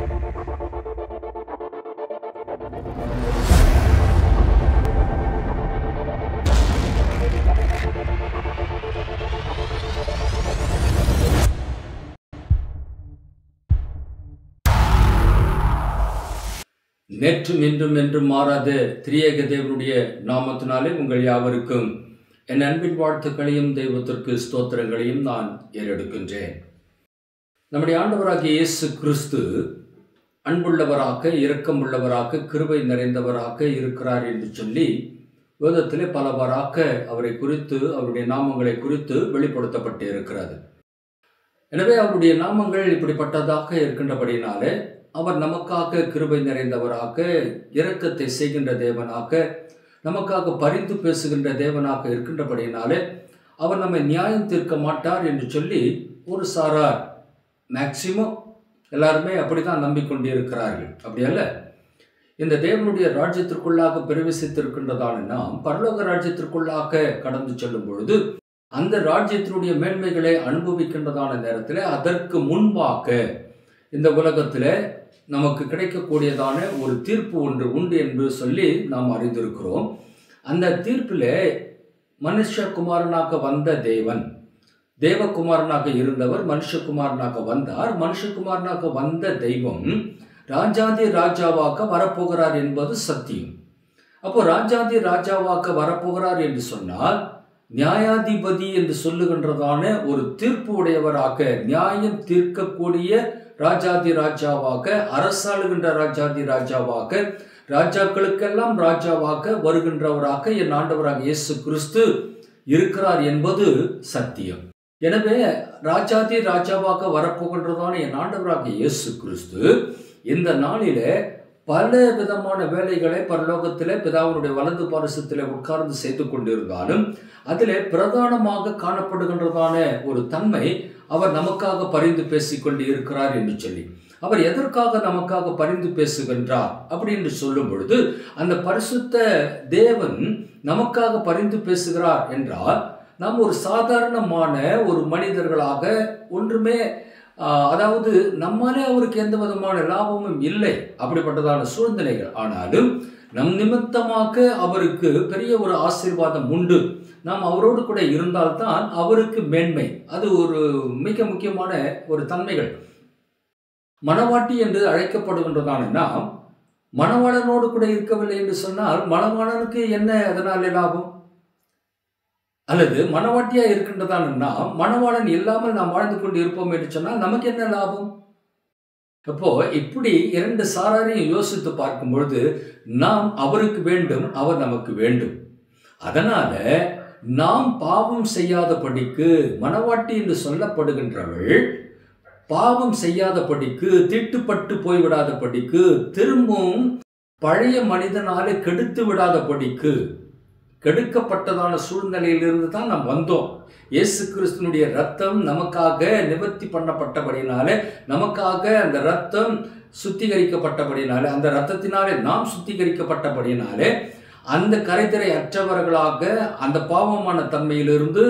நேற்றும் இன்றும் என்றும் மாறாத திரியேக தேவனுடைய நாமத்தினாலே உங்கள் யாவருக்கும் என் அன்பின் வாழ்த்துக்களையும் தெய்வத்திற்கு ஸ்தோத்திரங்களையும் நான் ஏறெடுக்கின்றேன் நம்முடைய ஆண்டவராகிய இயேசு கிறிஸ்து அன்புள்ளவராக இரக்கமுள்ளவராக கிருபை நிறைந்தவராக இருக்கிறார் என்று சொல்லி வேதத்திலே பலவாறாக அவரை குறித்து அவருடைய நாமங்களை குறித்து வெளிப்படுத்தப்பட்டு இருக்கிறது எனவே அவருடைய நாமங்கள் இப்படிப்பட்டதாக இருக்கின்றபடினாலே அவர் நமக்காக கிருபை நிறைந்தவராக இரக்கத்தை செய்கின்ற தேவனாக நமக்காக பரிந்து பேசுகின்ற தேவனாக இருக்கின்றபடினாலே அவர் நம்மை நியாயம் தீர்க்க மாட்டார் என்று சொல்லி ஒரு சாரார் மேக்சிமம் எல்லாருமே அப்படித்தான் நம்பிக்கொண்டிருக்கிறார்கள் அப்படி அல்ல இந்த தேவனுடைய ராஜ்யத்திற்குள்ளாக பிரவேசித்திருக்கின்றதான நாம் பரலோக ராஜ்யத்திற்குள்ளாக கடந்து செல்லும் பொழுது அந்த ராஜ்யத்தினுடைய மேன்மைகளை அனுபவிக்கின்றதான நேரத்தில் அதற்கு முன்பாக இந்த உலகத்தில் நமக்கு கிடைக்கக்கூடியதான ஒரு தீர்ப்பு ஒன்று உண்டு என்று சொல்லி நாம் அறிந்திருக்கிறோம் அந்த தீர்ப்பில் மனுஷகுமாரனாக வந்த தேவன் தேவகுமாரனாக இருந்தவர் மனுஷகுமாரனாக வந்தார் மனுஷகுமாரனாக வந்த தெய்வம் ராஜாதி ராஜாவாக வரப்போகிறார் என்பது சத்தியம் அப்போ ராஜாதி ராஜாவாக வரப்போகிறார் என்று சொன்னால் நியாயாதிபதி என்று சொல்லுகின்றதான ஒரு தீர்ப்பு உடையவராக நியாயம் தீர்க்கக்கூடிய ராஜாதி ராஜாவாக அரசாளுகின்ற ராஜாதி ராஜாவாக ராஜாக்களுக்கெல்லாம் ராஜாவாக வருகின்றவராக என் ஆண்டவராக இயேசு கிறிஸ்து இருக்கிறார் என்பது சத்தியம் எனவே ராஜாதி ராஜாவாக வரப்போகின்றதான என் ஆண்டவராக இயேசு கிறிஸ்து இந்த நாளிலே பல விதமான வேலைகளை பரலோகத்தில் பிதாவினுடைய வலது பாரசத்தில் உட்கார்ந்து செய்து கொண்டிருந்தாலும் அதில் பிரதானமாக காணப்படுகின்றதான ஒரு தன்மை அவர் நமக்காக பரிந்து பேசிக்கொண்டு இருக்கிறார் என்று சொல்லி அவர் எதற்காக நமக்காக பரிந்து பேசுகின்றார் அப்படின்னு சொல்லும் பொழுது அந்த பரிசுத்த தேவன் நமக்காக பரிந்து பேசுகிறார் என்றால் நாம் ஒரு சாதாரணமான ஒரு மனிதர்களாக ஒன்றுமே அதாவது நம்மாலே அவருக்கு எந்த விதமான லாபமும் இல்லை அப்படிப்பட்டதான சூழ்நிலைகள் ஆனாலும் நம் நிமித்தமாக அவருக்கு பெரிய ஒரு ஆசீர்வாதம் உண்டு நாம் அவரோடு கூட இருந்தால்தான் அவருக்கு மேன்மை அது ஒரு மிக முக்கியமான ஒரு தன்மைகள் மணவாட்டி என்று அழைக்கப்படுகின்றதான நாம் மணவாளனோடு கூட இருக்கவில்லை என்று சொன்னால் மணவாளனுக்கு என்ன அதனாலே லாபம் அல்லது மணவாட்டியா இருக்கின்றதான நாம் மணவாளன் இல்லாமல் நாம் வாழ்ந்து கொண்டு இருப்போம் என்று சொன்னால் நமக்கு என்ன லாபம் அப்போ இப்படி இரண்டு சாராரையும் யோசித்து பார்க்கும் பொழுது நாம் அவருக்கு வேண்டும் அவர் நமக்கு வேண்டும் அதனால நாம் பாவம் செய்யாதபடிக்கு மணவாட்டி என்று சொல்லப்படுகின்றவள் பாவம் செய்யாதபடிக்கு திட்டுப்பட்டு போய்விடாதபடிக்கு திரும்பவும் பழைய மனிதனாலே கெடுத்து விடாதபடிக்கு கெடுக்கப்பட்டதான சூழ்நிலையிலிருந்து தான் நாம் வந்தோம் இயேசு கிறிஸ்துனுடைய ரத்தம் நமக்காக நிவர்த்தி பண்ணப்பட்டபடினாலே நமக்காக அந்த ரத்தம் சுத்திகரிக்கப்பட்டபடினாலே அந்த ரத்தத்தினாலே நாம் சுத்திகரிக்கப்பட்டபடினாலே அந்த கரைத்திரை அற்றவர்களாக அந்த பாவமான தன்மையிலிருந்து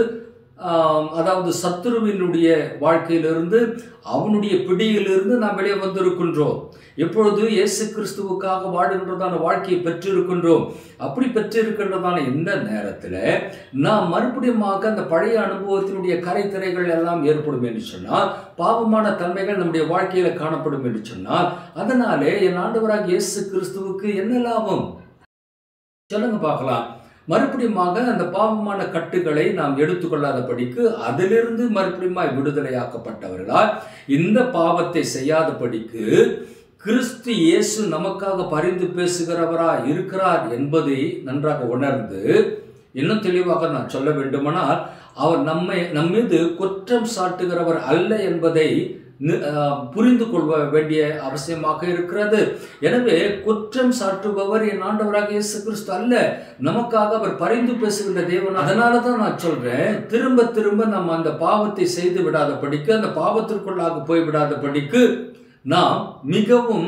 அதாவது சத்துருவினுடைய வாழ்க்கையிலிருந்து அவனுடைய பிடியிலிருந்து நாம் வெளியே வந்திருக்கின்றோம் இப்பொழுது இயேசு கிறிஸ்துவுக்காக வாடுகின்றதான வாழ்க்கையை பெற்றிருக்கின்றோம் அப்படி பெற்றிருக்கின்றதான இந்த நேரத்தில் நாம் மறுபடியுமாக அந்த பழைய அனுபவத்தினுடைய கரைத்திரைகள் எல்லாம் ஏற்படும் என்று சொன்னால் பாவமான தன்மைகள் நம்முடைய வாழ்க்கையில காணப்படும் என்று சொன்னால் அதனாலே என் ஆண்டவராக இயேசு கிறிஸ்துவுக்கு என்ன லாபம் சொல்லுங்க பார்க்கலாம் மறுபடியுமாக அந்த பாவமான கட்டுகளை நாம் எடுத்துக்கொள்ளாதபடிக்கு அதிலிருந்து மறுபடியுமாய் விடுதலையாக்கப்பட்டவர்களால் இந்த பாவத்தை செய்யாதபடிக்கு கிறிஸ்து இயேசு நமக்காக பரிந்து பேசுகிறவரா இருக்கிறார் என்பதை நன்றாக உணர்ந்து இன்னும் தெளிவாக நான் சொல்ல வேண்டுமானால் அவர் நம்மை நம்மீது குற்றம் சாட்டுகிறவர் அல்ல என்பதை புரிந்து கொள்ள வேண்டிய அவசியமாக இருக்கிறது எனவே குற்றம் சாட்டுபவர் என் ஆண்டவராக இயேசு கிறிஸ்து அல்ல நமக்காக அவர் பரிந்து பேசுகின்ற தேவன் அதனால தான் நான் சொல்றேன் திரும்ப திரும்ப நம்ம அந்த பாவத்தை செய்து விடாத படிக்கு அந்த பாவத்திற்குள்ளாக போய் விடாத படிக்கு நாம் மிகவும்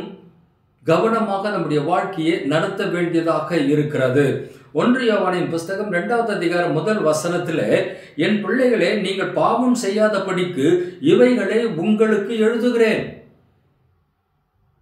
கவனமாக நம்முடைய வாழ்க்கையை நடத்த வேண்டியதாக இருக்கிறது ஒன்று யோவானின் புஸ்தகம் இரண்டாவது அதிகாரம் முதல் வசனத்தில் என் பிள்ளைகளே நீங்கள் பாவம் செய்யாதபடிக்கு இவைகளை உங்களுக்கு எழுதுகிறேன்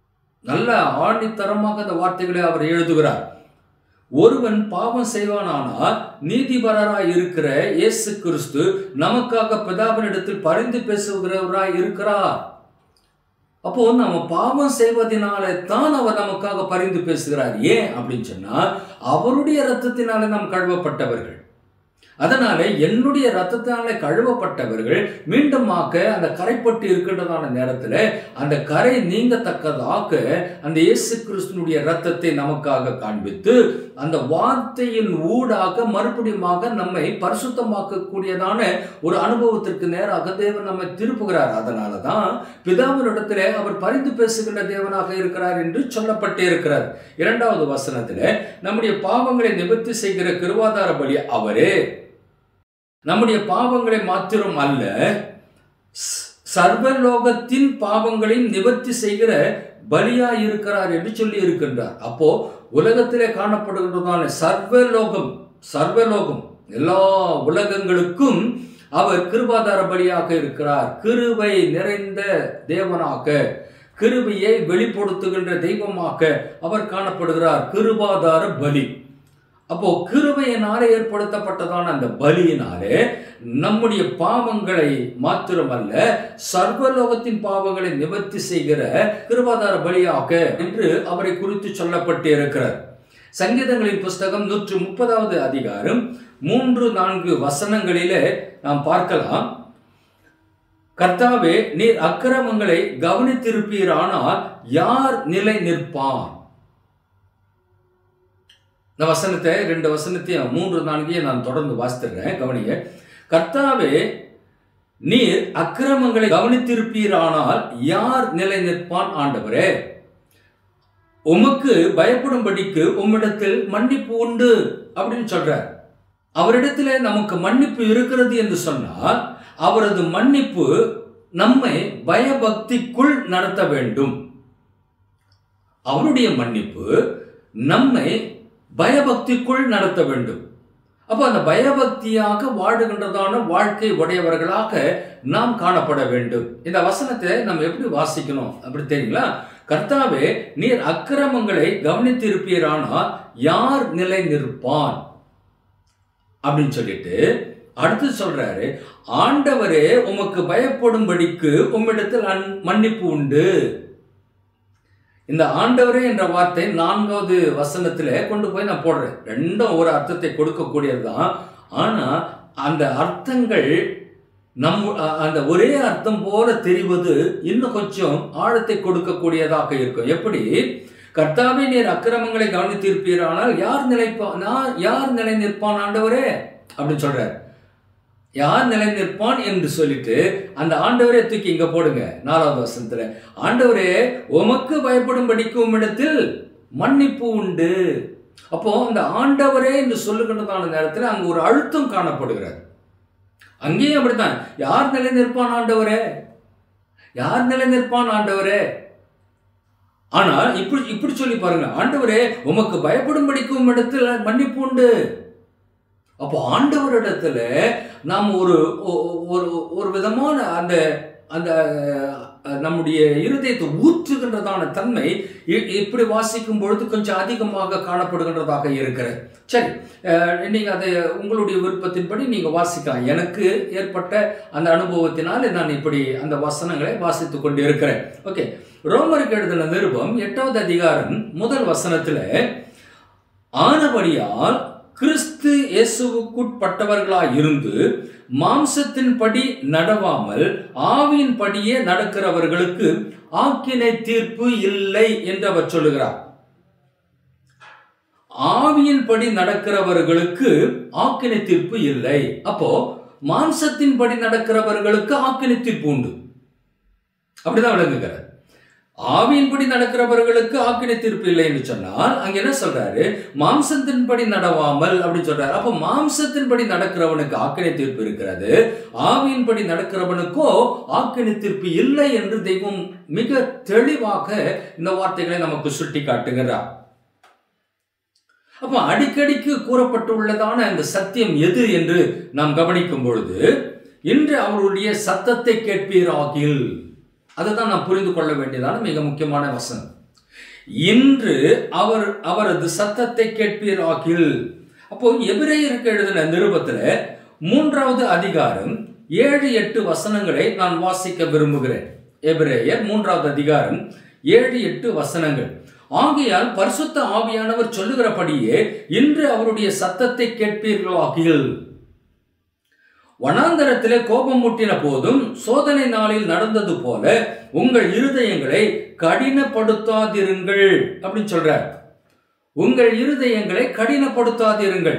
நல்ல ஆணித்தரமாக அந்த வார்த்தைகளை அவர் எழுதுகிறார் ஒருவன் பாவம் செய்வானானால் நீதிபரராய் இருக்கிற இயேசு கிறிஸ்து நமக்காக பிதாவினிடத்தில் பரிந்து பேசுகிறவராய் இருக்கிறார் அப்போ நம்ம பாவம் செய்வதனாலே தான் அவர் நமக்காக பரிந்து பேசுகிறார் ஏன் அப்படின்னு சொன்னா அவருடைய ரத்தத்தினாலே நாம் கழுவப்பட்டவர்கள் அதனால என்னுடைய ரத்தத்தினாலே கழுவப்பட்டவர்கள் மீண்டுமாக்க அந்த கரைப்பட்டு இருக்கின்றதான நேரத்தில் அந்த கரை நீங்கத்தக்கதாக அந்த இயேசு கிறிஸ்துனுடைய ரத்தத்தை நமக்காக காண்பித்து அந்த வார்த்தையின் ஊடாக மறுபடியுமாக நம்மை பரிசுத்தமாக்கக்கூடியதான ஒரு அனுபவத்திற்கு நேராக தேவன் நம்மை திருப்புகிறார் அதனால தான் பிதாவினிடத்திலே அவர் பரிந்து பேசுகின்ற தேவனாக இருக்கிறார் என்று சொல்லப்பட்டே இருக்கிறார் இரண்டாவது வசனத்தில் நம்முடைய பாவங்களை நிவர்த்தி செய்கிற கிருவாதார பலி அவரே நம்முடைய பாவங்களை மாத்திரம் அல்ல ஸ்- சர்வலோகத்தின் பாவங்களை நிவர்த்தி செய்கிற பலியா இருக்கிறார் என்று சொல்லி இருக்கின்றார் அப்போ உலகத்திலே காணப்படுகின்றதான சர்வலோகம் சர்வலோகம் எல்லா உலகங்களுக்கும் அவர் கிருபாதார பலியாக இருக்கிறார் கிருபை நிறைந்த தேவனாக கிருபையை வெளிப்படுத்துகின்ற தெய்வமாக அவர் காணப்படுகிறார் கிருபாதார பலி அப்போ கிருபையினாலே ஏற்படுத்தப்பட்டதான அந்த பலியினாலே நம்முடைய பாவங்களை மாத்திரமல்ல சர்வலோகத்தின் பாவங்களை நிவர்த்தி செய்கிற கிருபாதார பலியாக என்று அவரை குறித்து சொல்லப்பட்டு இருக்கிறார் சங்கீதங்களின் புஸ்தகம் நூற்று முப்பதாவது அதிகாரம் மூன்று நான்கு வசனங்களிலே நாம் பார்க்கலாம் கர்த்தாவே நீர் அக்கிரமங்களை கவனித்திருப்பீரானால் யார் நிலை நிற்பான் இந்த வசனத்தை ரெண்டு வசனத்தையும் மூன்று நான்கையும் நான் தொடர்ந்து வாசித்துறேன் கவனிங்க கர்த்தாவே நீர் அக்கிரமங்களை கவனித்திருப்பீரானால் யார் நிலை நிற்பான் ஆண்டவரே உமக்கு பயப்படும்படிக்கு உம்மிடத்தில் மன்னிப்பு உண்டு அப்படின்னு சொல்றார் அவரிடத்துல நமக்கு மன்னிப்பு இருக்கிறது என்று சொன்னால் அவரது மன்னிப்பு நம்மை பயபக்திக்குள் நடத்த வேண்டும் அவருடைய மன்னிப்பு நம்மை பயபக்திக்குள் நடத்த வேண்டும் அப்போ அந்த பயபக்தியாக வாடுகின்றதான வாழ்க்கை உடையவர்களாக நாம் காணப்பட வேண்டும் இந்த வசனத்தை நம்ம எப்படி வாசிக்கணும் அப்படி தெரியுங்களா கர்த்தாவே நீர் அக்கிரமங்களை கவனித்திருப்பீரானால் யார் நிலை நிற்பான் அப்படின்னு சொல்லிட்டு அடுத்து சொல்றாரு ஆண்டவரே உமக்கு பயப்படும்படிக்கு உம்மிடத்தில் அன் மன்னிப்பு உண்டு இந்த ஆண்டவரே என்ற வார்த்தை நான்காவது வசனத்துல கொண்டு போய் நான் போடுறேன் ரெண்டும் ஒரு அர்த்தத்தை கொடுக்கக்கூடியதுதான் ஆனா அந்த அர்த்தங்கள் நம் அ- அந்த ஒரே அர்த்தம் போல தெரிவது இன்னும் கொஞ்சம் ஆழத்தை கொடுக்கக்கூடியதாக இருக்கும் எப்படி கர்த்தாவே நீர் அக்கிரமங்களை கவனித்திருப்பீரானால் யார் நிலைப்பா நான் யார் நிலை நிற்பான் ஆண்டவரே அப்படின்னு சொல்றார் யார் நிலை நிற்பான் என்று சொல்லிட்டு அந்த ஆண்டவரே தூக்கி இங்க போடுங்க நாலாவது வசனத்துல ஆண்டவரே உமக்கு பயப்படும்படிக்கு உம்மிடத்தில் மன்னிப்பு உண்டு அப்போ அந்த ஆண்டவரே என்று சொல்லுகின்றதான நேரத்தில் அங்கு ஒரு அழுத்தம் காணப்படுகிறது அங்கேயும் அப்படித்தான் யார் நிலை நிற்பான் ஆண்டவரே யார் நிலை நிற்பான் ஆண்டவரே ஆனால் இப்படி இப்படி சொல்லி பாருங்க ஆண்டவரே உமக்கு பயப்படும்படிக்கு உம்மிடத்தில் மன்னிப்பு உண்டு அப்போ ஆண்டவரிடத்துல நாம் ஒரு ஒ- ஒரு ஒரு விதமான அந்த அந்த அஹ், நம்முடைய இருதயத்தை ஊற்றுகின்றதான தன்மை இ- இப்படி வாசிக்கும் பொழுது கொஞ்சம் அதிகமாக காணப்படுகின்றதாக இருக்கிறது சரி அஹ், நீங்க அதை உங்களுடைய விருப்பத்தின்படி நீங்க வாசிக்கலாம் எனக்கு ஏற்பட்ட அந்த அனுபவத்தினால் நான் இப்படி அந்த வசனங்களை வாசித்துக் கொண்டு இருக்கிறேன் ஓகே ரோமருக்கு எழுதின நிருபம் எட்டாவது அதிகாரம் முதல் வசனத்துல ஆனபடியால் கிறிஸ்து இயேசுவுக்குட்பட்டவர்களாய் இருந்து மாம்சத்தின்படி நடவாமல் ஆவியின்படியே நடக்கிறவர்களுக்கு ஆக்கினை தீர்ப்பு இல்லை என்று அவர் சொல்லுகிறார் ஆவியின்படி நடக்கிறவர்களுக்கு ஆக்கினை தீர்ப்பு இல்லை அப்போ மாம்சத்தின்படி நடக்கிறவர்களுக்கு ஆக்கினை தீர்ப்பு உண்டு அப்படிதான் விளங்குகிறார் ஆவியின்படி நடக்கிறவர்களுக்கு ஆக்கினை தீர்ப்பு இல்லை என்று சொன்னால் அங்க என்ன சொல்றாரு மாம்சத்தின்படி நடவாமல் அப்படின்னு சொல்றாரு அப்ப மாம்சத்தின்படி நடக்கிறவனுக்கு ஆக்கினை தீர்ப்பு இருக்கிறது ஆவியின்படி நடக்கிறவனுக்கோ ஆக்கினை தீர்ப்பு இல்லை என்று தெய்வம் மிக தெளிவாக இந்த வார்த்தைகளை நமக்கு சுட்டி காட்டுகிறார் அப்ப அடிக்கடிக்கு கூறப்பட்டுள்ளதான அந்த சத்தியம் எது என்று நாம் கவனிக்கும் பொழுது இன்று அவருடைய சத்தத்தை கேட்பீராகில் அதுதான் நாம் புரிந்து கொள்ள வேண்டியதான மிக முக்கியமான வசனம் இன்று அவர் அவரது சத்தத்தை கேட்பீராகில் அப்போ எபிரேயருக்கு எழுதின நிருபத்துல மூன்றாவது அதிகாரம் ஏழு எட்டு வசனங்களை நான் வாசிக்க விரும்புகிறேன் எபிரேயர் மூன்றாவது அதிகாரம் ஏழு எட்டு வசனங்கள் ஆகையால் பரிசுத்த ஆவியானவர் சொல்லுகிறபடியே இன்று அவருடைய சத்தத்தை கேட்பீர்களாகில் வனாந்தரத்திலே கோபம் முட்டின போதும் சோதனை நாளில் நடந்தது போல உங்கள் இருதயங்களை கடினப்படுத்தாதிருங்கள் அப்படின்னு சொல்றார் உங்கள் இருதயங்களை கடினப்படுத்தாதிருங்கள்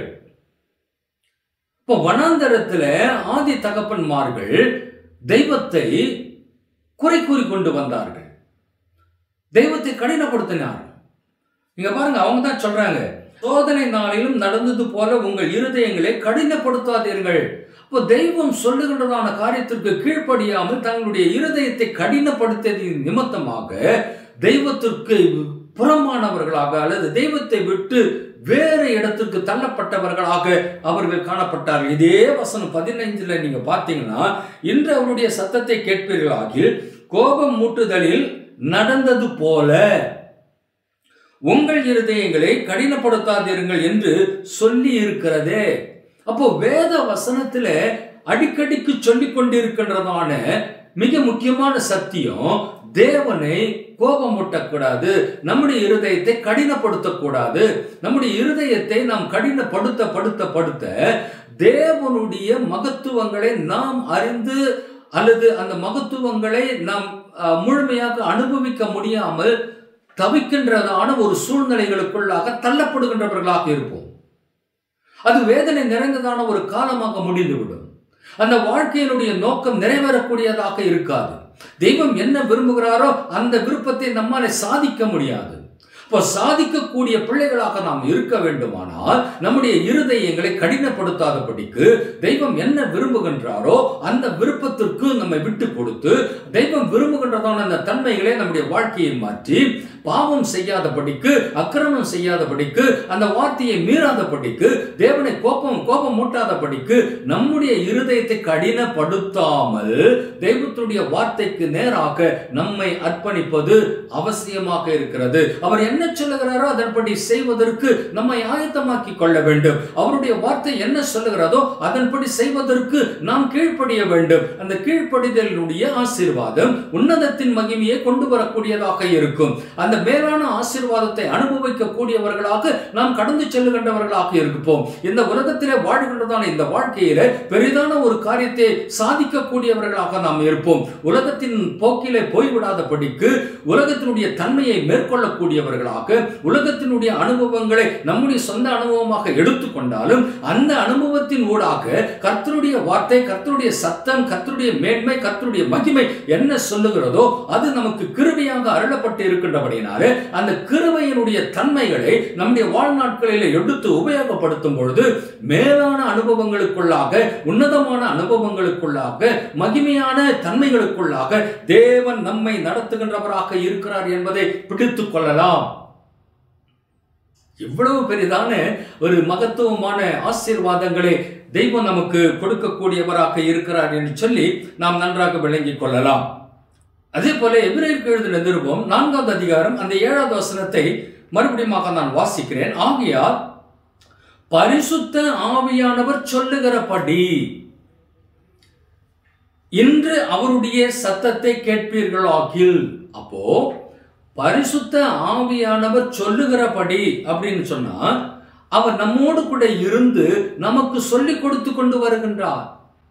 இப்போ வனாந்தரத்துல ஆதி தகப்பன்மார்கள் தெய்வத்தை குறை கூறி கொண்டு வந்தார்கள் தெய்வத்தை கடினப்படுத்தினார்கள் இங்க பாருங்க அவங்க தான் சொல்றாங்க சோதனை நாளிலும் நடந்தது போல உங்கள் இருதயங்களை கடினப்படுத்தாதீர்கள் இப்போ தெய்வம் சொல்லுகின்றதான காரியத்திற்கு கீழ்ப்படியாமல் தங்களுடைய இருதயத்தை கடினப்படுத்தியதின் நிமித்தமாக தெய்வத்திற்கு புறமானவர்களாக அல்லது தெய்வத்தை விட்டு வேறு இடத்திற்கு தள்ளப்பட்டவர்களாக அவர்கள் காணப்பட்டார்கள் இதே வசனம் பதினைஞ்சுல நீங்க பார்த்தீங்கன்னா இன்று அவருடைய சத்தத்தை கேட்பீர்களாகில் கோபம் மூட்டுதலில் நடந்தது போல உங்கள் இருதயங்களை கடினப்படுத்தாதீர்கள் என்று சொல்லி இருக்கிறதே அப்போ வேத வசனத்துல அடிக்கடிக்கு சொல்லிக் கொண்டிருக்கின்றதான மிக முக்கியமான சத்தியம் தேவனை கோபமூட்டக்கூடாது நம்முடைய இருதயத்தை கடினப்படுத்தக்கூடாது நம்முடைய இருதயத்தை நாம் கடினப்படுத்த படுத்த படுத்த தேவனுடைய மகத்துவங்களை நாம் அறிந்து அல்லது அந்த மகத்துவங்களை நாம் அஹ், முழுமையாக அனுபவிக்க முடியாமல் தவிக்கின்றதான ஒரு சூழ்நிலைகளுக்குள்ளாக தள்ளப்படுகின்றவர்களாக இருப்போம் அது வேதனை நிறைந்ததான ஒரு காலமாக முடிந்துவிடும் அந்த வாழ்க்கையினுடைய நோக்கம் நிறைவேறக்கூடியதாக இருக்காது தெய்வம் என்ன விரும்புகிறாரோ அந்த விருப்பத்தை நம்மால சாதிக்க முடியாது இப்போ சாதிக்கக்கூடிய பிள்ளைகளாக நாம் இருக்க வேண்டுமானால் நம்முடைய இருதயங்களை கடினப்படுத்தாதபடிக்கு தெய்வம் என்ன விரும்புகின்றாரோ அந்த விருப்பத்திற்கு நம்மை விட்டு கொடுத்து தெய்வம் விரும்புகின்றதான அந்த தன்மைகளை நம்முடைய வாழ்க்கையை மாற்றி பாவம் செய்யாதபடிக்கு அக்கிரமம் செய்யாதபடிக்கு அந்த வார்த்தையை மீறாதபடிக்கு தேவனை கோபம் கோபம் மூட்டாதபடிக்கு நம்முடைய இருதயத்தை கடினப்படுத்தாமல் தெய்வத்துடைய வார்த்தைக்கு நேராக நம்மை அர்ப்பணிப்பது அவசியமாக இருக்கிறது அவர் என்ன சொல்லுகிறாரோ அதன்படி செய்வதற்கு நம்மை ஆயத்தமாக்கி கொள்ள வேண்டும் அவருடைய வார்த்தை என்ன சொல்லுகிறதோ அதன்படி செய்வதற்கு நாம் கீழ்ப்படிய வேண்டும் அந்த கீழ்ப்படிதலினுடைய ஆசீர்வாதம் உன்னதத்தின் மகிமையை கொண்டு வரக்கூடியதாக இருக்கும் அந்த மேலான ஆசீர்வாதத்தை அனுபவிக்க கூடியவர்களாக நாம் கடந்து செல்லுகின்றவர்களாக இருப்போம் இந்த உலகத்திலே வாழ்கின்றதான இந்த வாழ்க்கையில பெரிதான ஒரு காரியத்தை சாதிக்கக்கூடியவர்களாக நாம் இருப்போம் உலகத்தின் போக்கிலே போய்விடாதபடிக்கு உலகத்தினுடைய தன்மையை மேற்கொள்ளக்கூடியவர்களாக உலகத்தினுடைய அனுபவங்களை நம்முடைய சொந்த அனுபவமாக எடுத்துக்கொண்டாலும் அந்த அனுபவத்தின் ஊடாக கர்த்தருடைய வார்த்தை கர்த்தருடைய சத்தம் கர்த்தருடைய மேன்மை கர்த்தருடைய மகிமை என்ன சொல்லுகிறதோ அது நமக்கு கிருபையாக அருளப்பட்டு இருக்கின்றபடினாலே அந்த கிருபையினுடைய தன்மைகளை நம்முடைய வாழ்நாட்களில் எடுத்து உபயோகப்படுத்தும் பொழுது மேலான அனுபவங்களுக்குள்ளாக உன்னதமான அனுபவங்களுக்குள்ளாக மகிமையான தன்மைகளுக்குள்ளாக தேவன் நம்மை நடத்துகின்றவராக இருக்கிறார் என்பதை பிடித்துக் கொள்ளலாம் இவ்வளவு பெரிதான ஒரு மகத்துவமான ஆசீர்வாதங்களை தெய்வம் நமக்கு கொடுக்கக்கூடியவராக இருக்கிறார் என்று சொல்லி நாம் நன்றாக விளங்கிக் கொள்ளலாம் அதே போல எபிரேயருக்கு எழுதின நிருபம் நான்காவது அதிகாரம் அந்த ஏழாவது வசனத்தை மறுபடியும் நான் வாசிக்கிறேன் ஆகையால் பரிசுத்த ஆவியானவர் சொல்லுகிறபடி இன்று அவருடைய சத்தத்தை கேட்பீர்களாகில் அப்போ பரிசுத்த ஆவியானவர் சொல்லுகிறபடி அப்படின்னு சொன்னா அவர் நம்மோடு கூட இருந்து நமக்கு சொல்லிக் கொடுத்து கொண்டு வருகின்றார்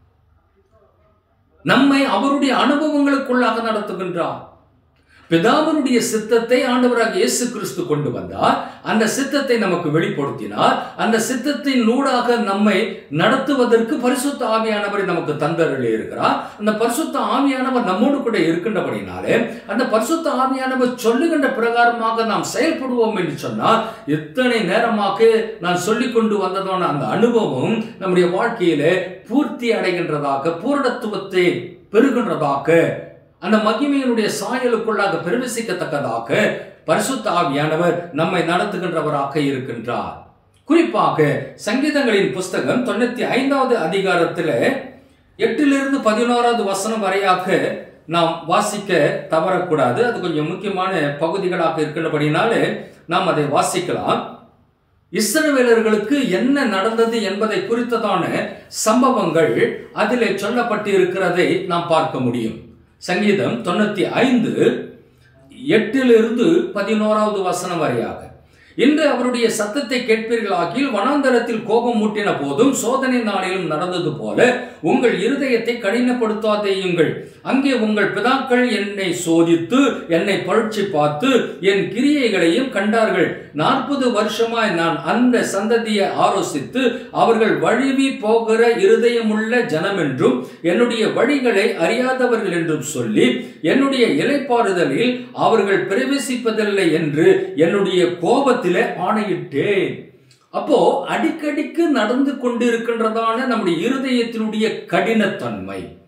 நம்மை அவருடைய அனுபவங்களுக்குள்ளாக நடத்துகின்றார் பிதாவினுடைய சித்தத்தை ஆண்டவராக இயேசு கிறிஸ்து கொண்டு வந்தார் அந்த சித்தத்தை நமக்கு வெளிப்படுத்தினார் அந்த சித்தத்தின் ஊடாக நம்மை நடத்துவதற்கு பரிசுத்த ஆவியானவரை நமக்கு தந்தருளி இருக்கிறார் அந்த பரிசுத்த ஆவியானவர் நம்மோடு கூட இருக்கின்றபடினாலே அந்த பரிசுத்த ஆவியானவர் சொல்லுகின்ற பிரகாரமாக நாம் செயல்படுவோம் என்று சொன்னால் எத்தனை நேரமாக நான் சொல்லிக் கொண்டு வந்ததான அந்த அனுபவம் நம்முடைய வாழ்க்கையிலே பூர்த்தி அடைகின்றதாக பூரணத்துவத்தை பெறுகின்றதாக அந்த மகிமையினுடைய சாயலுக்குள்ளாக பிரவேசிக்கத்தக்கதாக பரிசுத்த ஆவியானவர் நம்மை நடத்துகின்றவராக இருக்கின்றார் குறிப்பாக சங்கீதங்களின் புஸ்தகம் தொண்ணூத்தி ஐந்தாவது அதிகாரத்தில் எட்டிலிருந்து பதினோராவது வசனம் வரையாக நாம் வாசிக்க தவறக்கூடாது அது கொஞ்சம் முக்கியமான பகுதிகளாக இருக்கின்றபடினாலே நாம் அதை வாசிக்கலாம் இஸ்ரவேலர்களுக்கு என்ன நடந்தது என்பதை குறித்ததான சம்பவங்கள் அதிலே சொல்லப்பட்டு இருக்கிறதை நாம் பார்க்க முடியும் சங்கீதம் தொண்ணூத்தி ஐந்து எட்டிலிருந்து பதினோராவது வசனம் வரையாக இன்று அவருடைய சத்தத்தை கேட்பீர்களாகில் வனாந்தரத்தில் கோபம் மூட்டின போதும் சோதனை நாளிலும் நடந்தது போல உங்கள் இருதயத்தை கடினப்படுத்தாதேயுங்கள் அங்கே உங்கள் பிதாக்கள் என்னை சோதித்து என்னை பரீட்சை பார்த்து என் கிரியைகளையும் கண்டார்கள் நாற்பது வருஷமாய் நான் அந்த சந்ததியை ஆலோசித்து அவர்கள் வழுவி போகிற இருதயமுள்ள ஜனம் என்றும் என்னுடைய வழிகளை அறியாதவர்கள் என்றும் சொல்லி என்னுடைய இலைப்பாறுதலில் அவர்கள் பிரவேசிப்பதில்லை என்று என்னுடைய கோபத்திலே ஆணையிட்டேன் அப்போ அடிக்கடிக்கு நடந்து கொண்டிருக்கின்றதான நம்முடைய இருதயத்தினுடைய கடினத்தன்மை